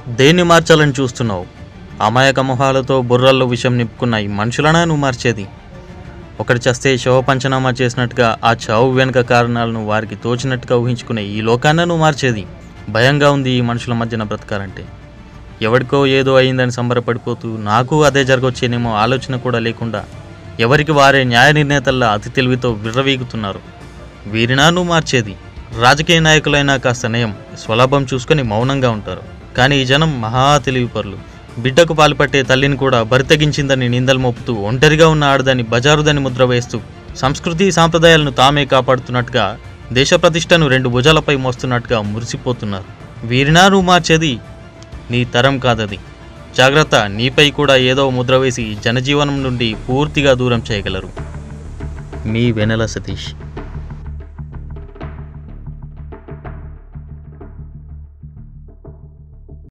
దేన్ని మార్చాలని చూస్తున్నావు అమాయక మొహాలతో బుర్రల్లో విషం నింపుకున్న ఈ మనుషులనా నువ్వు మార్చేది ఒకటి చస్తే శవ పంచనామా చేసినట్టుగా ఆ చావు వెనుక కారణాలను వారికి తోచినట్టుగా ఊహించుకునే ఈ లోకాన్న నువ్వు మార్చేది భయంగా ఉంది ఈ మనుషుల మధ్యన బ్రతకాలంటే ఎవరికో ఏదో అయిందని సంబరపడిపోతూ నాకు అదే జరగొచ్చేనేమో ఆలోచన కూడా లేకుండా ఎవరికి వారే న్యాయ నిర్ణేతల్లా అతి తెలివితో విర్రవీగుతున్నారు వీరినా నువ్వు మార్చేది రాజకీయ నాయకులైనా కాస్త నయం స్వలాభం చూసుకొని మౌనంగా ఉంటారు కానీ ఈ జనం మహా తెలివిపరులు బిడ్డకు పాల్పట్టే తల్లిని కూడా బరితెగించిందని నిందలు మోపుతూ ఒంటరిగా ఉన్న ఆడదాన్ని బజారుదని ముద్ర వేస్తూ సంస్కృతి సాంప్రదాయాలను తామే కాపాడుతున్నట్టుగా దేశ ప్రతిష్టను రెండు భుజాలపై మోస్తున్నట్టుగా మురిసిపోతున్నారు వీరినా నువ్వు మార్చేది నీ తరం కాదది జాగ్రత్త నీపై కూడా ఏదో ముద్ర వేసి జనజీవనం నుండి పూర్తిగా దూరం చేయగలరు మీ వెనెల సతీష్